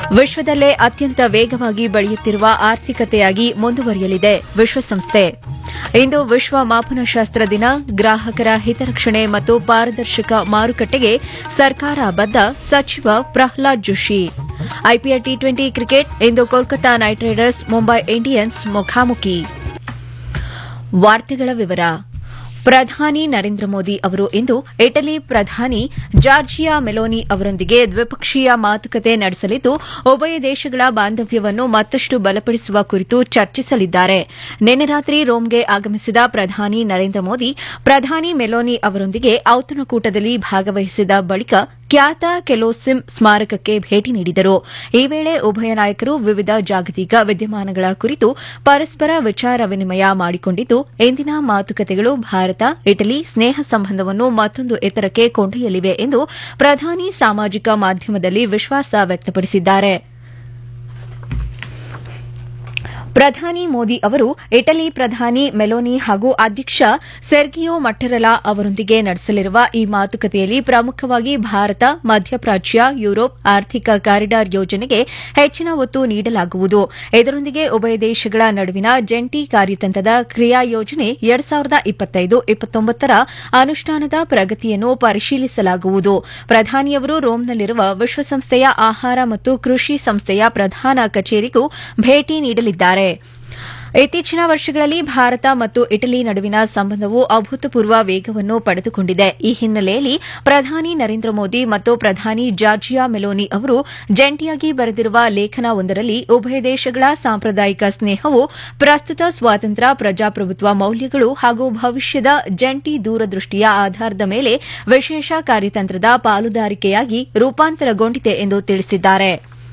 ವಿಶ್ವದಲ್ಲೇ ಅತ್ಯಂತ ವೇಗವಾಗಿ ಬೆಳೆಯುತ್ತಿರುವ ಆರ್ಥಿಕತೆಯಾಗಿ ಮುಂದುವರಿಯಲಿದೆ ವಿಶ್ವಸಂಸ್ಥೆ ಇಂದು ವಿಶ್ವ ಮಾಪನಶಾಸ್ತ್ರ ದಿನ ಗ್ರಾಹಕರ ಹಿತರಕ್ಷಣೆ ಮತ್ತು ಪಾರದರ್ಶಕ ಮಾರುಕಟ್ಟೆಗೆ ಸರ್ಕಾರ ಬದ್ಧ ಸಚಿವ Prahlad Joshi IPL T twenty cricket ಇಂದು Kolkata knight riders Mumbai Indians ಮುಖಾಮುಖಿ ವಾರ್ತೆಗಳ ವಿವರ ಪ್ರಧಾನಿ ನರೇಂದ್ರ ಮೋದಿ ಅವರು ಇಂದು ಇಟಲಿ ಪ್ರಧಾನಿ ಜಾರ್ಜಿಯಾ ಮೆಲೋನಿ ಅವರೊಂದಿಗೆ ದ್ವಿಪಕ್ಷೀಯ ಮಾತುಕತೆ ನಡೆಸಲಿದ್ದು ಉಭಯ ದೇಶಗಳ ಬಾಂಧವ್ಯವನ್ನು ಮತ್ತಷ್ಟು ಬಲಪಡಿಸುವ ಕುರಿತು ಚರ್ಚಿಸಲಿದ್ದಾರೆ ನಿನ್ನೆ ರಾತ್ರಿ ರೋಮ್ಗೆ ಆಗಮಿಸಿದ ಪ್ರಧಾನಿ ನರೇಂದ್ರ ಮೋದಿ ಪ್ರಧಾನಿ ಮೆಲೋನಿ ಅವರೊಂದಿಗೆ ಔತಣಕೂಟದಲ್ಲಿ ಭಾಗವಹಿಸಿದ ಬಳಿಕ ಖ್ಯಾತ ಕೆಲೋಸಿಂ ಸ್ಮಾರಕಕ್ಕೆ ಭೇಟಿ ನೀಡಿದರು ಈ ವೇಳೆ ಉಭಯ ನಾಯಕರು ವಿವಿಧ ಜಾಗತಿಕ ವಿದ್ಯಮಾನಗಳ ಕುರಿತು ಪರಸ್ಪರ ವಿಚಾರ ವಿನಿಮಯ ಮಾಡಿಕೊಂಡಿದ್ದು ಇಂದಿನ ಮಾತುಕತೆಗಳು ಭಾರತ ಇಟಲಿ ಸ್ನೇಹ ಸಂಬಂಧವನ್ನು ಮತ್ತೊಂದು ಎತ್ತರಕ್ಕೆ ಕೊಂಡೊಯ್ಯಲಿವೆ ಎಂದು ಪ್ರಧಾನಿ ಸಾಮಾಜಿಕ ಮಾಧ್ಯಮದಲ್ಲಿ ವಿಶ್ವಾಸ ವ್ಯಕ್ತಪಡಿಸಿದ್ದಾರೆ ಪ್ರಧಾನಿ ಮೋದಿ ಅವರು ಇಟಲಿ ಪ್ರಧಾನಿ ಮೆಲೋನಿ ಹಾಗೂ ಅಧ್ಯಕ್ಷ ಸೆರ್ಗಿಯೋ ಮಟ್ಟೆರಲಾ ಅವರೊಂದಿಗೆ ನಡೆಸಲಿರುವ ಈ ಮಾತುಕತೆಯಲ್ಲಿ ಪ್ರಮುಖವಾಗಿ ಭಾರತ ಮಧ್ಯಪ್ರಾಚ್ಯ ಯುರೋಪ್ ಆರ್ಥಿಕ ಕಾರಿಡಾರ್ ಯೋಜನೆಗೆ ಹೆಚ್ಚಿನ ಒತ್ತು ನೀಡಲಾಗುವುದು ಇದರೊಂದಿಗೆ ಉಭಯ ದೇಶಗಳ ನಡುವಿನ ಜಂಟಿ ಕಾರ್ಯತಂತ್ರದ ಕ್ರಿಯಾ ಯೋಜನೆ ಎರಡ್ ಸಾವಿರದ ಇಪ್ಪತ್ತೈದು ಇಪ್ಪತ್ತೊಂಬತ್ತರ ಅನುಷ್ಠಾನದ ಪ್ರಗತಿಯನ್ನು ಪರಿಶೀಲಿಸಲಾಗುವುದು ಪ್ರಧಾನಿಯವರು ರೋಮ್ನಲ್ಲಿರುವ ವಿಶ್ವಸಂಸ್ಥೆಯ ಆಹಾರ ಮತ್ತು ಕೃಷಿ ಸಂಸ್ಥೆಯ ಪ್ರಧಾನ ಕಚೇರಿಗೂ ಭೇಟಿ ನೀಡಲಿದ್ದಾರೆ ಇತ್ತೀಚಿನ ವರ್ಷಗಳಲ್ಲಿ ಭಾರತ ಮತ್ತು ಇಟಲಿ ನಡುವಿನ ಸಂಬಂಧವು ಅಭೂತಪೂರ್ವ ವೇಗವನ್ನು ಪಡೆದುಕೊಂಡಿದೆ ಈ ಹಿನ್ನೆಲೆಯಲ್ಲಿ ಪ್ರಧಾನಿ ನರೇಂದ್ರ ಮೋದಿ ಮತ್ತು ಪ್ರಧಾನಿ ಜಾರ್ಜಿಯಾ ಮೆಲೋನಿ ಅವರು ಜಂಟಿಯಾಗಿ ಬರೆದಿರುವ ಲೇಖನವೊಂದರಲ್ಲಿ ಉಭಯ ದೇಶಗಳ ಸಾಂಪ್ರದಾಯಿಕ ಸ್ನೇಹವು ಪ್ರಸ್ತುತ ಸ್ವಾತಂತ್ರ್ಯ ಪ್ರಜಾಪ್ರಭುತ್ವ ಮೌಲ್ಯಗಳು ಹಾಗೂ ಭವಿಷ್ಯದ ಜಂಟಿ ದೂರದೃಷ್ಟಿಯ ಆಧಾರದ ಮೇಲೆ ವಿಶೇಷ ಕಾರ್ಯತಂತ್ರದ ಪಾಲುದಾರಿಕೆಯಾಗಿ ರೂಪಾಂತರಗೊಂಡಿದೆ ಎಂದು ತಿಳಿಸಿದ್ದಾರೆ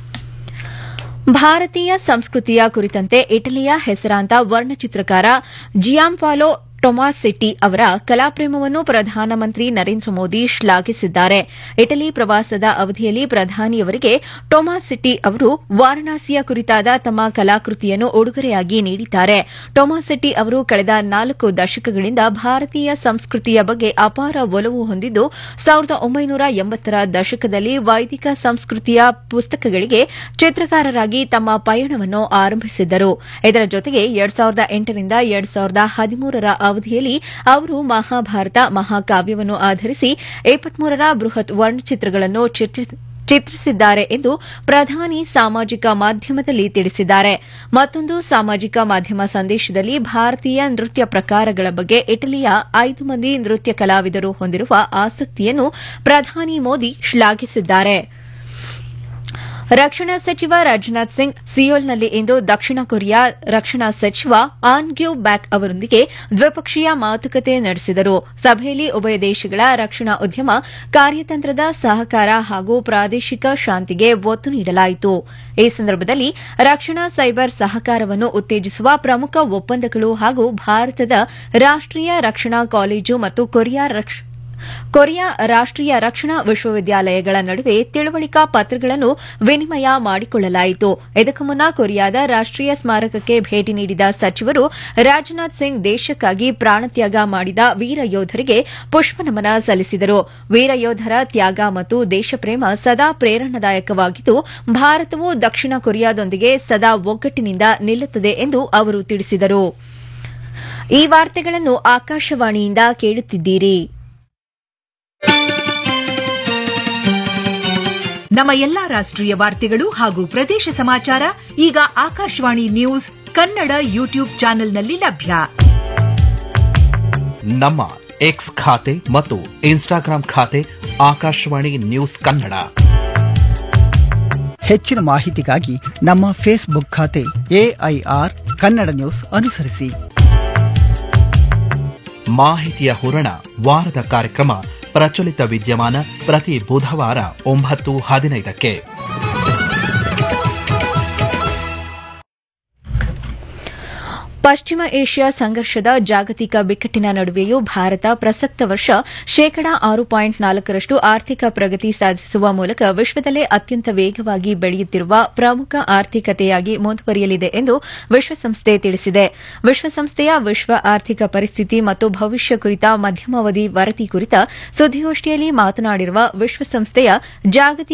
ಭಾರತೀಯ ಸಂಸ್ಕೃತಿಯ ಕುರಿತಂತೆ ಇಟಲಿಯ ಹೆಸರಾಂತ ವರ್ಣಚಿತ್ರಕಾರ ಜಿಯಾಂಪಾಲೋ ಟೊಮಾಸೆಟ್ಟಿ ಅವರ ಕಲಾಪ್ರೇಮವನ್ನು ಪ್ರಧಾನಮಂತ್ರಿ ನರೇಂದ್ರ ಮೋದಿ ಶ್ಲಾಘಿಸಿದ್ದಾರೆ ಇಟಲಿ ಪ್ರವಾಸದ ಅವಧಿಯಲ್ಲಿ ಪ್ರಧಾನಿಯವರಿಗೆ ಟೊಮಾಸೆಟ್ಟಿ ಅವರು ವಾರಣಾಸಿಯ ಕುರಿತಾದ ತಮ್ಮ ಕಲಾಕೃತಿಯನ್ನು ಉಡುಗೊರೆಯಾಗಿ ನೀಡಿದ್ದಾರೆ ಟೊಮಾಸೆಟ್ಟಿ ಅವರು ಕಳೆದ ನಾಲ್ಕು ದಶಕಗಳಿಂದ ಭಾರತೀಯ ಸಂಸ್ಕೃತಿಯ ಬಗ್ಗೆ ಅಪಾರ ಒಲವು ಹೊಂದಿದ್ದು ಸಾವಿರದ ಒಂಬೈನೂರ ಎಂಬತ್ತರ ದಶಕದಲ್ಲಿ ವೈದಿಕ ಸಂಸ್ಕೃತಿಯ ಪುಸ್ತಕಗಳಿಗೆ ಚಿತ್ರಕಾರರಾಗಿ ತಮ್ಮ ಪಯಣವನ್ನು ಆರಂಭಿಸಿದ್ದರು ಇದರ ಜೊತೆಗೆ ಎರಡ್ ಸಾವಿರದ ಎಂಟರಿಂದ ಎರಡ್ ಸಾವಿರದ ಹದಿಮೂರರ ಅವಧಿಯಲ್ಲಿ ಅವರು ಮಹಾಭಾರತ ಮಹಾಕಾವ್ಯವನ್ನು ಆಧರಿಸಿ ಇಪ್ಪತ್ಮೂರರ ಬೃಹತ್ ವರ್ಣಚಿತ್ರಗಳನ್ನು ಚಿತ್ರಿಸಿದ್ದಾರೆ ಎಂದು ಪ್ರಧಾನಿ ಸಾಮಾಜಿಕ ಮಾಧ್ಯಮದಲ್ಲಿ ತಿಳಿಸಿದ್ದಾರೆ ಮತ್ತೊಂದು ಸಾಮಾಜಿಕ ಮಾಧ್ಯಮ ಸಂದೇಶದಲ್ಲಿ ಭಾರತೀಯ ನೃತ್ಯ ಪ್ರಕಾರಗಳ ಬಗ್ಗೆ ಇಟಲಿಯ ಐದು ಮಂದಿ ನೃತ್ಯ ಕಲಾವಿದರು ಹೊಂದಿರುವ ಆಸಕ್ತಿಯನ್ನು ಪ್ರಧಾನಿ ಮೋದಿ ಶ್ಲಾಘಿಸಿದ್ದಾರೆ ರಕ್ಷಣಾ ಸಚಿವ ರಾಜನಾಥ್ ಸಿಂಗ್ ಸಿಯೋಲ್ನಲ್ಲಿ ಇಂದು ದಕ್ಷಿಣ ಕೊರಿಯಾ ರಕ್ಷಣಾ ಸಚಿವ ಆನ್ ಗ್ಯೂ ಬ್ಯಾಕ್ ಅವರೊಂದಿಗೆ ದ್ವಿಪಕ್ಷೀಯ ಮಾತುಕತೆ ನಡೆಸಿದರು ಸಭೆಯಲ್ಲಿ ಉಭಯ ದೇಶಗಳ ರಕ್ಷಣಾ ಉದ್ಯಮ ಕಾರ್ಯತಂತ್ರದ ಸಹಕಾರ ಹಾಗೂ ಪ್ರಾದೇಶಿಕ ಶಾಂತಿಗೆ ಒತ್ತು ನೀಡಲಾಯಿತು ಈ ಸಂದರ್ಭದಲ್ಲಿ ರಕ್ಷಣಾ ಸೈಬರ್ ಸಹಕಾರವನ್ನು ಉತ್ತೇಜಿಸುವ ಪ್ರಮುಖ ಒಪ್ಪಂದಗಳು ಹಾಗೂ ಭಾರತದ ರಾಷ್ಟೀಯ ರಕ್ಷಣಾ ಕಾಲೇಜು ಮತ್ತು ಕೊರಿಯಾ ಕೊರಿಯಾ ರಾಷ್ಟೀಯ ರಕ್ಷಣಾ ವಿಶ್ವವಿದ್ಯಾಲಯಗಳ ನಡುವೆ ತಿಳುವಳಿಕಾ ಪತ್ರಗಳನ್ನು ವಿನಿಮಯ ಮಾಡಿಕೊಳ್ಳಲಾಯಿತು ಇದಕ್ಕೂ ಮುನ್ನ ಕೊರಿಯಾದ ರಾಷ್ಟೀಯ ಸ್ಮಾರಕಕ್ಕೆ ಭೇಟಿ ನೀಡಿದ ಸಚಿವರು ರಾಜನಾಥ್ ಸಿಂಗ್ ದೇಶಕ್ಕಾಗಿ ಪ್ರಾಣತ್ಯಾಗ ಮಾಡಿದ ವೀರ ಯೋಧರಿಗೆ ಪುಷ್ಪನಮನ ಸಲ್ಲಿಸಿದರು ವೀರ ಯೋಧರ ತ್ಯಾಗ ಮತ್ತು ದೇಶಪ್ರೇಮ ಸದಾ ಪ್ರೇರಣಾದಾಯಕವಾಗಿದ್ದು ಭಾರತವು ದಕ್ಷಿಣ ಕೊರಿಯಾದೊಂದಿಗೆ ಸದಾ ಒಗ್ಗಟ್ಟಿನಿಂದ ನಿಲ್ಲುತ್ತದೆ ಎಂದು ಅವರು ತಿಳಿಸಿದರು ಈ ವಾರ್ತೆಗಳನ್ನು ಆಕಾಶವಾಣಿಯಿಂದ ಕೇಳುತ್ತಿದ್ದೀರಿ ನಮ್ಮ ಎಲ್ಲಾ ರಾಷ್ಟ್ರೀಯ ವಾರ್ತೆಗಳು ಹಾಗೂ ಪ್ರದೇಶ ಸಮಾಚಾರ ಈಗ ಆಕಾಶವಾಣಿ ನ್ಯೂಸ್ ಕನ್ನಡ ಯೂಟ್ಯೂಬ್ ಚಾನೆಲ್ನಲ್ಲಿ ಲಭ್ಯ ನಮ್ಮ ಎಕ್ಸ್ ಖಾತೆ ಮತ್ತು ಇನ್ಸ್ಟಾಗ್ರಾಂ ಖಾತೆ ಆಕಾಶವಾಣಿ ನ್ಯೂಸ್ ಕನ್ನಡ ಹೆಚ್ಚಿನ ಮಾಹಿತಿಗಾಗಿ ನಮ್ಮ ಫೇಸ್ಬುಕ್ ಖಾತೆ ಎಐಆರ್ ಕನ್ನಡ ನ್ಯೂಸ್ ಅನುಸರಿಸಿ ಮಾಹಿತಿಯ ಹೂರಣ ವಾರದ ಕಾರ್ಯಕ್ರಮ ಪ್ರಚಲಿತ ವಿದ್ಯಮಾನ ಪ್ರತಿ ಬುಧವಾರ ಒಂಬತ್ತು ಹದಿನೈದಕ್ಕೆ ಪಶ್ಚಿಮ ಏಷ್ಯಾ ಸಂಘರ್ಷದ ಜಾಗತಿಕ ಬಿಕ್ಕಟ್ಟಿನ ನಡುವೆಯೂ ಭಾರತ ಪ್ರಸಕ್ತ ವರ್ಷ ಶೇಕಡಾ ಆರು ಪಾಯಿಂಟ್ ನಾಲ್ಕರಷ್ಟು ಆರ್ಥಿಕ ಪ್ರಗತಿ ಸಾಧಿಸುವ ಮೂಲಕ ವಿಶ್ವದಲ್ಲೇ ಅತ್ಯಂತ ವೇಗವಾಗಿ ಬೆಳೆಯುತ್ತಿರುವ ಪ್ರಮುಖ ಆರ್ಥಿಕತೆಯಾಗಿ ಮುಂದುವರಿಯಲಿದೆ ಎಂದು ವಿಶ್ವಸಂಸ್ಥೆ ತಿಳಿಸಿದೆ ವಿಶ್ವಸಂಸ್ಥೆಯ ವಿಶ್ವ ಆರ್ಥಿಕ ಪರಿಸ್ಥಿತಿ ಮತ್ತು ಭವಿಷ್ಯ ಕುರಿತ ಮಧ್ಯಮಾವಧಿ ವರದಿ ಕುರಿತ ಸುದ್ದಿಗೋಷ್ಠಿಯಲ್ಲಿ ಮಾತನಾಡಿರುವ ವಿಶ್ವಸಂಸ್ಥೆಯ ಜಾಗತಿಕ